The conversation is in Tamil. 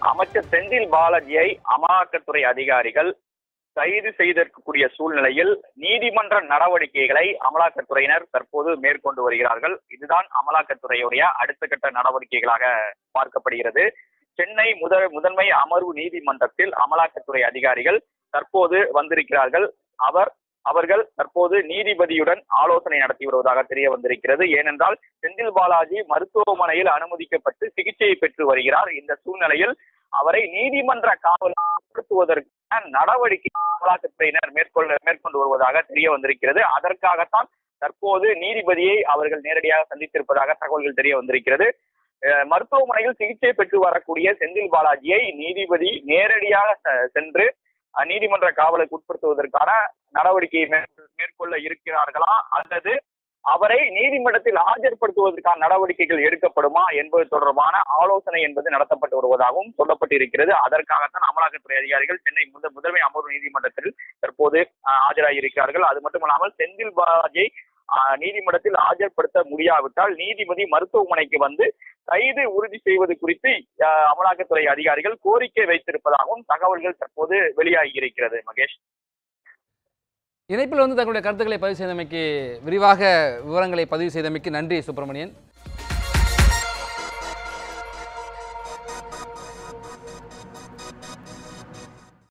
அமைச்சர் செந்தில் பாலாஜியை அமலாக்கத்துறை அதிகாரிகள் கைது செய்திருக்கக்கூடிய சூழ்நிலையில் நீதிமன்ற நடவடிக்கைகளை அமலாக்கத்துறையினர் தற்போது மேற்கொண்டு வருகிறார்கள் இதுதான் அமலாக்கத்துறையுடைய அடுத்த கட்ட நடவடிக்கைகளாக பார்க்கப்படுகிறது சென்னை முதல் முதன்மை அமர்வு நீதிமன்றத்தில் அமலாக்கத்துறை அதிகாரிகள் தற்போது வந்திருக்கிறார்கள் அவர் அவர்கள் தற்போது நீதிபதியுடன் ஆலோசனை நடத்தி வருவதாக தெரிய வந்திருக்கிறது ஏனென்றால் செந்தில் பாலாஜி மருத்துவமனையில் அனுமதிக்கப்பட்டு சிகிச்சையை பெற்று வருகிறார் இந்த சூழ்நிலையில் அவரை நீதிமன்ற காவல் நடத்துவதற்கான நடவடிக்கை அமலாக்கத்துறையினர் மேற்கொள்ள மேற்கொண்டு வருவதாக தெரிய வந்திருக்கிறது அதற்காகத்தான் தற்போது நீதிபதியை அவர்கள் நேரடியாக சந்தித்திருப்பதாக தகவல்கள் தெரிய வந்திருக்கிறது அஹ் மருத்துவமனையில் சிகிச்சை பெற்று வரக்கூடிய செந்தில் பாலாஜியை நீதிபதி நேரடியாக செ- சென்று அஹ் நீதிமன்ற காவலுக்கு உட்படுத்துவதற்கான நடவடிக்கையை மேற்கொள்- மேற்கொள்ள இருக்கிறார்களா அல்லது அவரை நீதிமன்றத்தில் ஆஜர்படுத்துவதற்கான நடவடிக்கைகள் எடுக்கப்படுமா என்பது தொடர்பான ஆலோசனை என்பது நடத்தப்பட்டு வருவதாகவும் சொல்லப்பட்டிருக்கிறது அதற்காகத்தான் அமலாக்கத்துறை அதிகாரிகள் சென்னை முத முதன்மை அமர்வு நீதிமன்றத்தில் தற்போது அஹ், ஆஜராகியிருக்கிறார்கள் அது மட்டுமல்லாமல் செந்தில் பாலாஜியை அஹ், நீதிமன்றத்தில் ஆஜர்படுத்த முடியாவிட்டால் நீதிபதி மருத்துவமனைக்கு வந்து கைது உறுதி செய்வது குறித்து அஹ், அமலாக்கத்துறை அதிகாரிகள் கோரிக்கை வைத்திருப்பதாகவும் தகவல்கள் தற்போது வெளியாகி இருக்கிறது மகேஷ் இணைப்பில் வந்து தங்களுடைய கருத்துக்களை பதிவு செய்தமைக்கு விரிவாக விவரங்களை பதிவு செய்தமைக்கு நன்றி சுப்பிரமணியன்